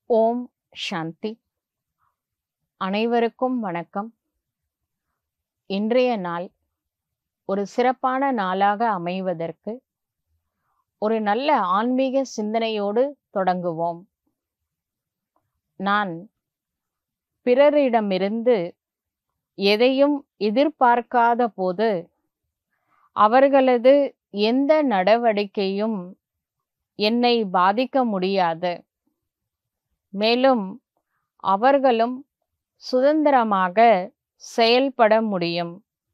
ஓம் சாந்தி அனைவருக்கும் வணக்கம் இன்றைய நாள் ஒரு சிறப்பான நாளாக அமைவதற்கு ஒரு நல்ல ஆன்மீக சிந்தனையோடு தொடங்குவோம் நான் பிறரிடமிருந்து எதையும் எதிர்பார்க்காத போது அவர்களது எந்த நடவடிக்கையும் என்னை பாதிக்க முடியாது மேலும் அவர்களும் சுதந்திரமாக செயல்பட முடியும்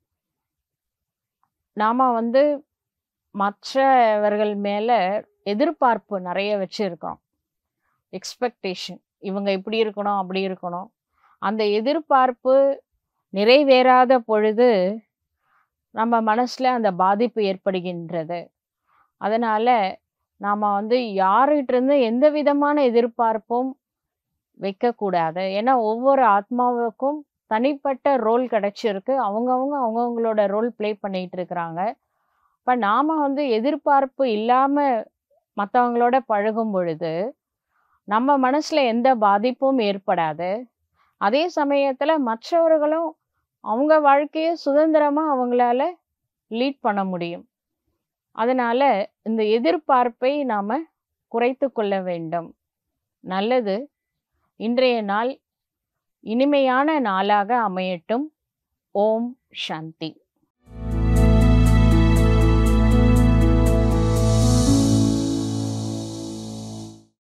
நாம வந்து மற்றவர்கள் மேல எதிர்பார்ப்பு நிறைய வச்சிருக்கோம் எக்ஸ்பெக்டேஷன் இவங்க இப்படி இருக்கணும் அப்படி இருக்கணும் அந்த எதிர்பார்ப்பு நிறைவேறாத பொழுது நம்ம மனசுல அந்த பாதிப்பு ஏற்படுகின்றது அதனால நாம வந்து யார்கிட்ட இருந்து எந்த விதமான எதிர்பார்ப்பும் வைக்கக்கூடாது ஏன்னா ஒவ்வொரு ஆத்மாவுக்கும் தனிப்பட்ட ரோல் கிடைச்சிருக்கு அவங்கவுங்க அவங்கவுங்களோட ரோல் ப்ளே பண்ணிட்டு இருக்கிறாங்க இப்போ நாம வந்து எதிர்பார்ப்பு இல்லாம மற்றவங்களோட பழகும் பொழுது நம்ம மனசுல எந்த பாதிப்பும் ஏற்படாது அதே சமயத்துல மற்றவர்களும் அவங்க வாழ்க்கையை சுதந்திரமா அவங்களால லீட் பண்ண முடியும் அதனால இந்த எதிர்பார்ப்பை நாம குறைத்து கொள்ள வேண்டும் நல்லது இன்றைய நாள் இனிமையான நாளாக அமையட்டும் ஓம் சாந்தி